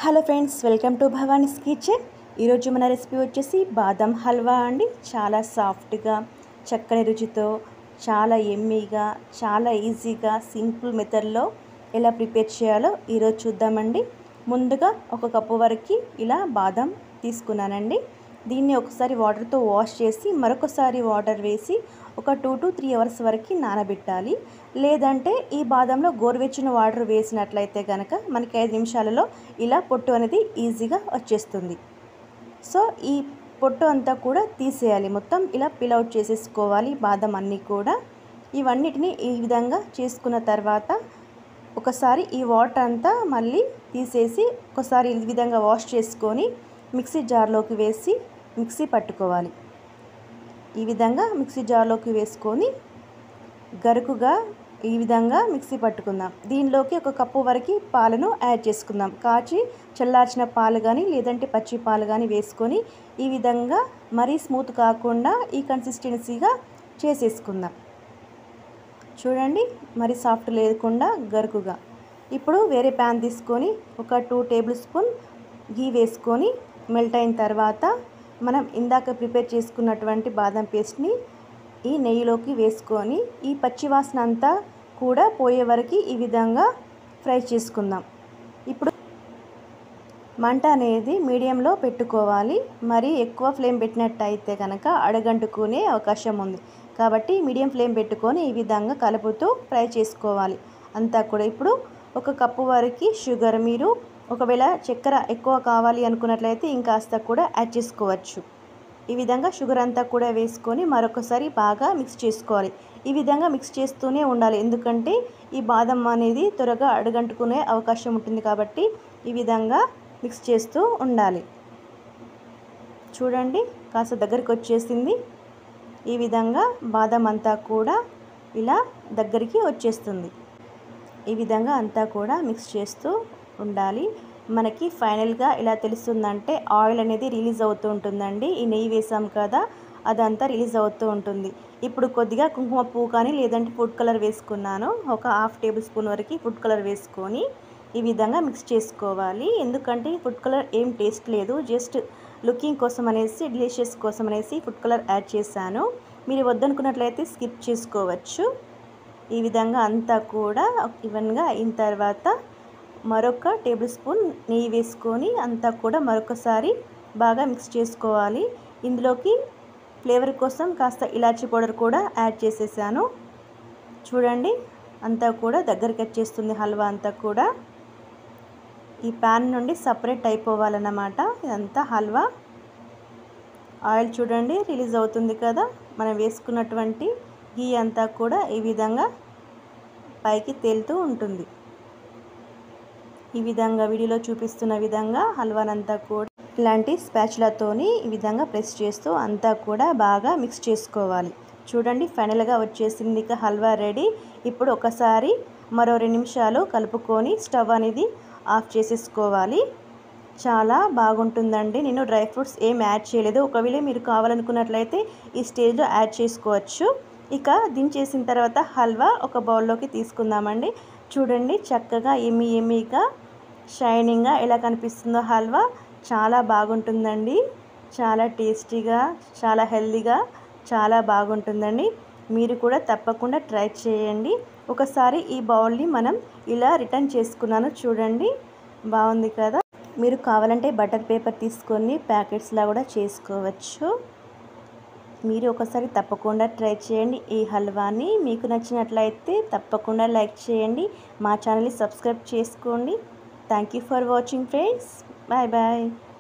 hello friends welcome to Bhavani's kitchen ఈరోజు మన recipe వచ్చేసి బాదం హల్వా అండి చాలా సాఫ్ట్గా చక్కని రుచితో చాలా ఎమ్మీగా చాలా ఈజీగా సింపుల్ మెథడ్లో ఎలా ప్రిపేర్ చేయాలో ఈరోజు చూద్దామండి ముందుగా ఒక కప్పు వరకు ఇలా బాదం తీసుకున్నానండి దీన్ని ఒకసారి వాటర్తో వాష్ చేసి మరొకసారి వాటర్ వేసి ఒక టూ టు త్రీ అవర్స్ వరకు నానబెట్టాలి లేదంటే ఈ బాదంలో గోరువెచ్చిన వాటర్ వేసినట్లయితే కనుక మనకి ఐదు నిమిషాలలో ఇలా పొట్టు అనేది ఈజీగా వచ్చేస్తుంది సో ఈ పొట్టు అంతా కూడా తీసేయాలి మొత్తం ఇలా పిల్ అవుట్ చేసేసుకోవాలి బాదం అన్నీ కూడా ఇవన్నిటిని ఈ విధంగా చేసుకున్న తర్వాత ఒకసారి ఈ వాటర్ అంతా మళ్ళీ తీసేసి ఒకసారి ఈ విధంగా వాష్ చేసుకొని మిక్సీ జార్లోకి వేసి మిక్సీ పట్టుకోవాలి ఈ విధంగా మిక్సీ జార్లోకి వేసుకొని గరుకుగా ఈ విధంగా మిక్సీ పట్టుకుందాం దీనిలోకి ఒక కప్పు వరకు పాలను యాడ్ చేసుకుందాం కాచి చల్లార్చిన పాలు కానీ లేదంటే పచ్చి పాలు కానీ వేసుకొని ఈ విధంగా మరీ స్మూత్ కాకుండా ఈ కన్సిస్టెన్సీగా చేసేసుకుందాం చూడండి మరి సాఫ్ట్ లేకుండా గరుకుగా ఇప్పుడు వేరే ప్యాన్ తీసుకొని ఒక టూ టేబుల్ స్పూన్ గీ వేసుకొని మెల్ట్ అయిన తర్వాత మనం ఇందాక ప్రిపేర్ చేసుకున్నటువంటి బాదం పేస్ట్ని ఈ నెయ్యిలోకి వేసుకొని ఈ పచ్చి వాసన అంతా కూడా పోయే వరకు ఈ విధంగా ఫ్రై చేసుకుందాం ఇప్పుడు మంట అనేది మీడియంలో పెట్టుకోవాలి మరి ఎక్కువ ఫ్లేమ్ పెట్టినట్టయితే కనుక అడగంటుకునే అవకాశం ఉంది కాబట్టి మీడియం ఫ్లేమ్ పెట్టుకొని ఈ విధంగా కలుపుతూ ఫ్రై చేసుకోవాలి అంతా కూడా ఇప్పుడు ఒక కప్పు వరకు షుగర్ మీరు ఒకవేళ చక్కెర ఎక్కువ కావాలి అనుకున్నట్లయితే ఇంకాస్త కూడా యాడ్ చేసుకోవచ్చు ఈ విధంగా షుగర్ అంతా కూడా వేసుకొని మరొకసారి బాగా మిక్స్ చేసుకోవాలి ఈ విధంగా మిక్స్ చేస్తూనే ఉండాలి ఎందుకంటే ఈ బాదం అనేది త్వరగా అడుగంటుకునే అవకాశం ఉంటుంది కాబట్టి ఈ విధంగా మిక్స్ చేస్తూ ఉండాలి చూడండి కాస్త దగ్గరికి వచ్చేసింది ఈ విధంగా బాదం అంతా కూడా ఇలా దగ్గరికి వచ్చేస్తుంది ఈ విధంగా అంతా కూడా మిక్స్ చేస్తూ ఉండాలి మనకి ఫైనల్గా ఇలా తెలుస్తుందంటే ఆయిల్ అనేది రిలీజ్ అవుతూ ఉంటుందండి ఈ నెయ్యి వేసాం కదా అదంతా రిలీజ్ అవుతూ ఉంటుంది ఇప్పుడు కొద్దిగా కుంకుమ పువ్వు కానీ లేదంటే ఫుడ్ కలర్ వేసుకున్నాను ఒక హాఫ్ టేబుల్ స్పూన్ వరకు ఫుడ్ కలర్ వేసుకొని ఈ విధంగా మిక్స్ చేసుకోవాలి ఎందుకంటే ఫుడ్ కలర్ ఏం టేస్ట్ లేదు జస్ట్ లుకింగ్ కోసం అనేసి డిలీషియస్ కోసం అనేసి ఫుడ్ కలర్ యాడ్ చేశాను మీరు వద్దనుకున్నట్లయితే స్కిప్ చేసుకోవచ్చు ఈ విధంగా అంతా కూడా ఈవెన్గా అయిన తర్వాత మరొక టేబుల్ స్పూన్ నెయ్యి వేసుకొని అంతా కూడా మరొకసారి బాగా మిక్స్ చేసుకోవాలి ఇందులోకి ఫ్లేవర్ కోసం కాస్త ఇలాచీ పౌడర్ కూడా యాడ్ చేసేసాను చూడండి అంతా కూడా దగ్గరికి వచ్చేస్తుంది హల్వా అంతా కూడా ఈ ప్యాన్ నుండి సపరేట్ అయిపోవాలన్నమాట ఇదంతా హల్వా ఆయిల్ చూడండి రిలీజ్ అవుతుంది కదా మనం వేసుకున్నటువంటి గీ అంతా కూడా ఈ విధంగా పైకి తేలుతూ ఉంటుంది ఈ విధంగా వీడియోలో చూపిస్తున్న విధంగా హల్వానంతా కూడా ఇలాంటి స్పాచులతోని ఈ విధంగా ప్రెస్ చేస్తూ అంతా కూడా బాగా మిక్స్ చేసుకోవాలి చూడండి ఫైనల్గా వచ్చేసింది ఇక హల్వా రెడీ ఇప్పుడు ఒకసారి మరో రెండు నిమిషాలు కలుపుకొని స్టవ్ అనేది ఆఫ్ చేసేసుకోవాలి చాలా బాగుంటుందండి నేను డ్రై ఫ్రూట్స్ ఏం యాడ్ చేయలేదు ఒకవేళ మీరు కావాలనుకున్నట్లయితే ఈ స్టేజ్లో యాడ్ చేసుకోవచ్చు ఇక దించేసిన తర్వాత హల్వా ఒక బౌల్లోకి తీసుకుందామండి చూడండి చక్కగా ఎమ్మి ఎమ్మిగా షైనింగ్గా ఎలా కనిపిస్తుందో హల్వా చాలా బాగుంటుందండి చాలా టేస్టీగా చాలా హెల్తీగా చాలా బాగుంటుందండి మీరు కూడా తప్పకుండా ట్రై చేయండి ఒకసారి ఈ బౌల్ని మనం ఇలా రిటర్న్ చేసుకున్నాను చూడండి బాగుంది కదా మీరు కావాలంటే బటర్ పేపర్ తీసుకొని ప్యాకెట్స్లా కూడా చేసుకోవచ్చు మీరు ఒకసారి తప్పకుండా ట్రై చేయండి ఈ హల్వాని మీకు నచ్చినట్లయితే తప్పకుండా లైక్ చేయండి మా ఛానల్ని సబ్స్క్రైబ్ చేసుకోండి thank you for watching friends bye bye